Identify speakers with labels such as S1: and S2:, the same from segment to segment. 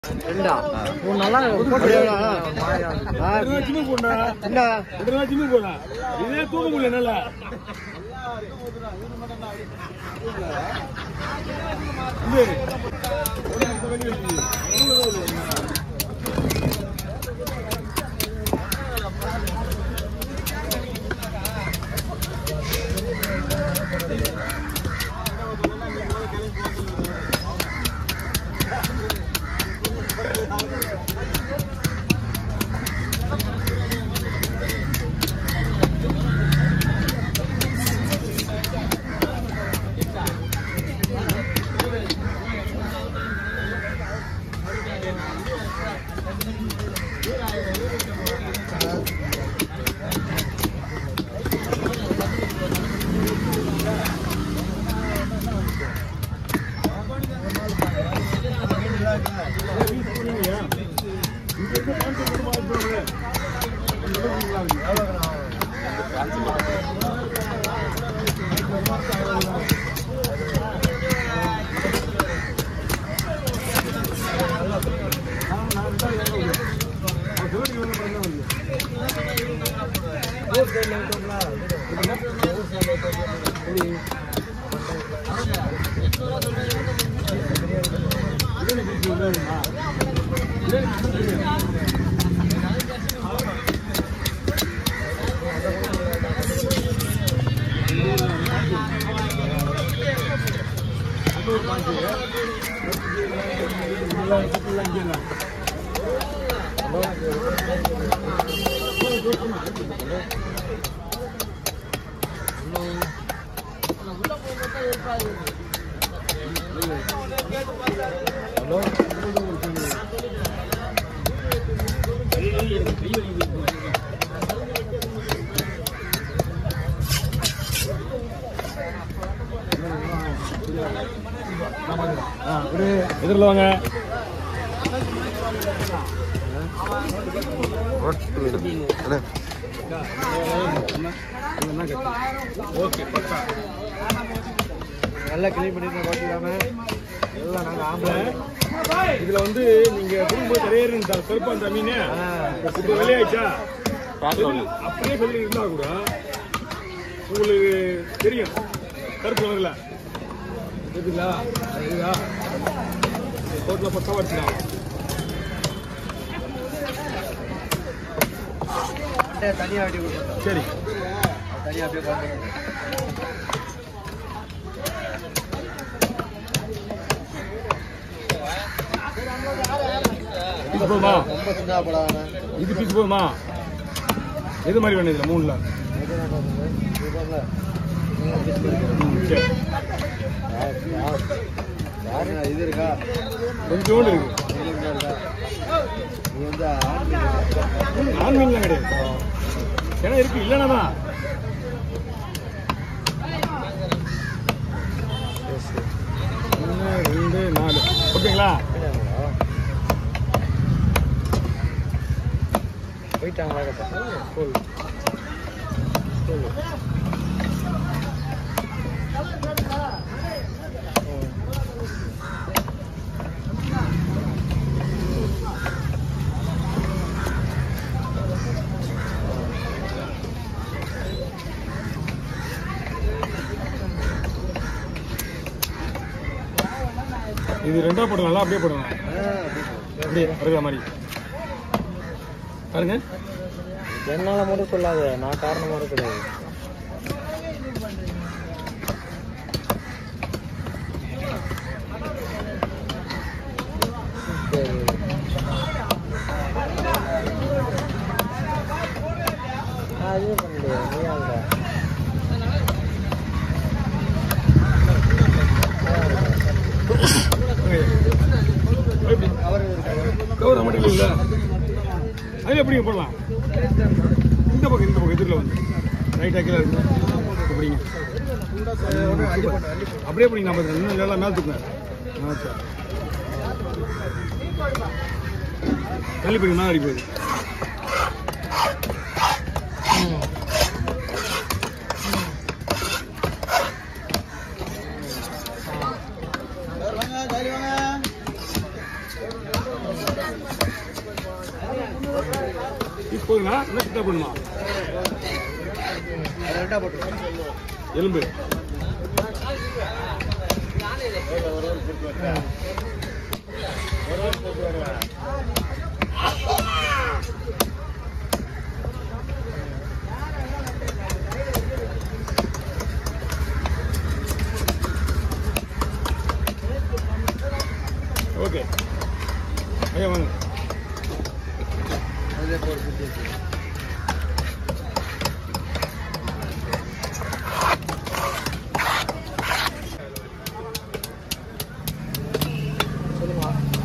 S1: ரெண்டா மூணு நாளா போட்டு ஆ,
S2: ஜிம்மு போடா
S1: என்ன
S2: ரெண்டு நாள் ஜிம்மு போடா இதே தூக்க முடியல என்னால எதிரில் வாங்க ஓகே பக்கா
S1: நல்லா கிளீன் பண்ணிட்டு பாத்துக்காம எல்லாம் நாங்க ஆம்பளை
S2: இதுல வந்து நீங்க குடும்பம் கரையேறு கருப்பா அந்த மீன் இப்ப வெளியாயிடுச்சா அப்படியே சொல்லி இருந்தா கூட உங்களுக்கு தெரியும் கருப்பு கலர்ல இருக்குங்களா இதுதா கோட்டில் பத்தா வச்சுக்கலாம்
S1: அப்படியே தனியா வெட்டி கொடுத்துருந்தோம்
S2: சரி
S1: தனியா அப்படியே பார்த்துருந்தோம்
S2: இது போதுமா
S1: ரொம்ப சின்ன படாம
S2: இது பீஸ் போதுமா எது மாதிரி வேணும் இதுல மூணுல ம், சரி
S1: இது இருக்கா
S2: கொஞ்சோண்டு இருக்கு
S1: இது இருக்கா இது வந்து ஆண் மீன்.
S2: நான் மீன்லாம் கிடையாது ஏன்னா இருக்கு இல்லைனா தான் ஒன்று ரெண்டு நாலு ஓகேங்களா
S1: போயிட்டாங்களா கப்பா
S2: போதும் போதும் இது ரெண்டா போடலாம் அப்படியே போடலாம் அப்படியே இருக்கிற மாதிரி பாருங்க
S1: என்னால மட்டும் சொல்லாத நான் காரணமா இருக்கக்கூடாது அது பண்ணல நீ ஆள்டா
S2: எப்படி கவர் மட்டும் இல்லைல்ல அது எப்படிங்க போடலாம் இந்த பக்கம் இந்த பக்கம் எதிரில் வந்து ரைட் ஆக்கில் இருக்கு அப்படிங்க அப்படியே பிடிங்க நம்ம இன்னும் நல்லா மேலே தூக்குங்க ஆ, சரி. தள்ளி பிடிங்க மேலே அடி போகுது பீஸ் போதுங்களா என்ன கிட்ட பண்ணுமா
S1: ரெண்டா போட்டு
S2: எலும்பு ஓகே ஐயா வாங்க
S1: அதே போட்டு சுத்தி
S3: சொல்லுமா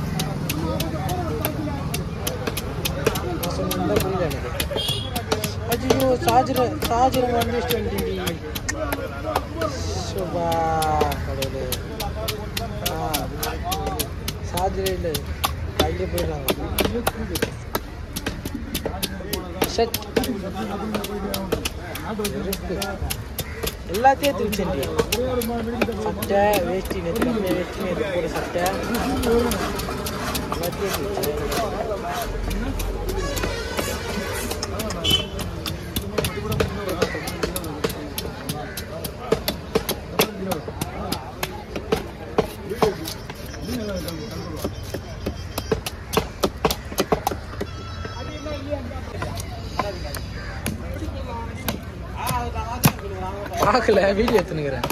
S3: நான் சொன்னது புரியல எனக்கு ஐயோ சார்ஜர் சார்ஜர் வந்து டுவெண்ட்டி சுபா கடவுளே ஆ சார்ஜரே இல்லை கையிலே போயிடலாங்க ஷட் இருக்கு எல்லாத்தையும் திருச்சண்டி சட்டை வேஷ்டி நேற்று கம்மியாக வேஷ்டி நேற்று போட சட்டை எல்லாத்தையும் திருச்சேன் பார்க்கல வீடியோ எடுத்துனுக்கிறேன்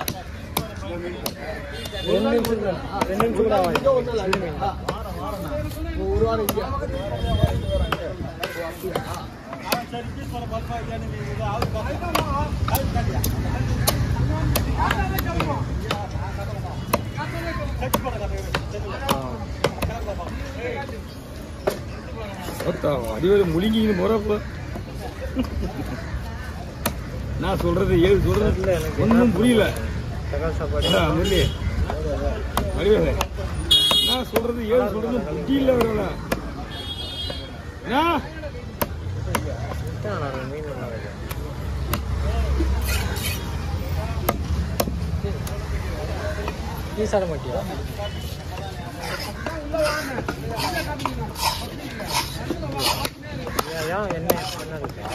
S3: ரெண்டு நிமிஷம் தான். ரெண்டு நிமிஷம் கூட ஆகாது.
S1: ஒரு வாரம் இங்கே
S2: ஒத்தா அடிவேறு முழுங்கின்னு போறப்ப நான் சொல்றது ஏது சொல்றது
S3: இல்ல, எனக்கு
S2: ஒன்றும் புரியல
S3: தக்காளி சாப்பாடு
S2: ஏடா, முரளி அடிவேறு நான் சொல்றது ஏது சொல்றது புத்தி இல்ல வரல என்ன
S3: இதான் நான் மீன் பண்ண வைக்கிறேன். நீ சாப்பிட மாட்டியா ஏன், ஏன் என்ன என்ன இருக்கா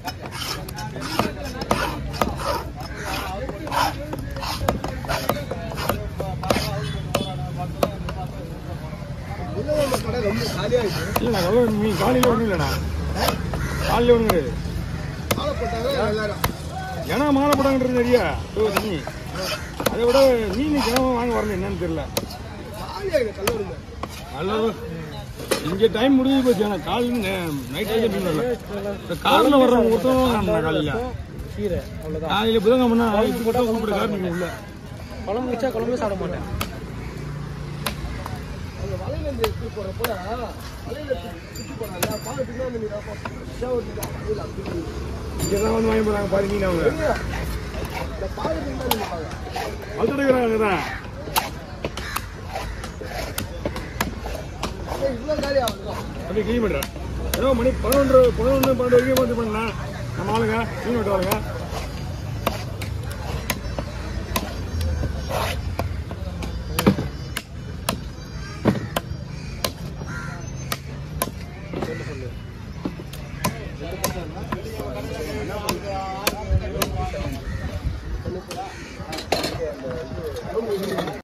S1: உள்ள கடை ரொம்ப காலியாயிடுச்சு
S2: இல்ல நான் எவ்வளோ நீ காலையில் ஒன்றும் இல்லைண்ணா காலையில் ஒன்றும் கிடையாது
S1: ஆளை போட்டாங்க எல்லாரும்
S2: ஏன்னா மாலை போடாங்கன்றது தெரியா ஓ தண்ணி அதை விட மீன் கிழமை வாங்க வரல என்னன்னு தெரியல
S1: காலியாயிடும் கல்லூரிங்க
S2: நல்லது இங்கே டைம் முடிஞ்சு போச்சு ஆனால் காலையில் நைட் வரைக்கும் மீன் வரல இந்த காரில் வர்றவங்க ஒருத்தவங்க நான் காலையில்
S3: கீரை அவ்வளோதான்
S2: காலையில் புதன்கிழமைனா இது மட்டும் கூப்பிட்டு காரணம் உள்ள
S3: குழம்பு வச்சா குழம்பு சாப்பிட மாட்டேன்
S1: அந்த வலையில இருந்து எடுத்து போறப்ப வலையில சுற்றி போறாங்க பால் பின்னாடி நீ வலையில அப்படி
S2: இங்கே தான் வந்து வாங்கி போகிறாங்க பாரு மீன் அவங்க
S1: இந்த பால் பின்னாடி நிற்பாங்க
S2: வளர்த்துடுக்கிறாங்க அங்கே தான்
S1: இவ்வளோ காலி ஆகுது
S2: அப்படியே கிளீன் பண்ணுறேன் ஏதோ மணி பதினொன்று பதினொன்று பன்னெண்டு வரைக்கும் வந்து பண்ணலாம் நம்ம ஆளுங்க மீன் வெட்டுவாளுங்க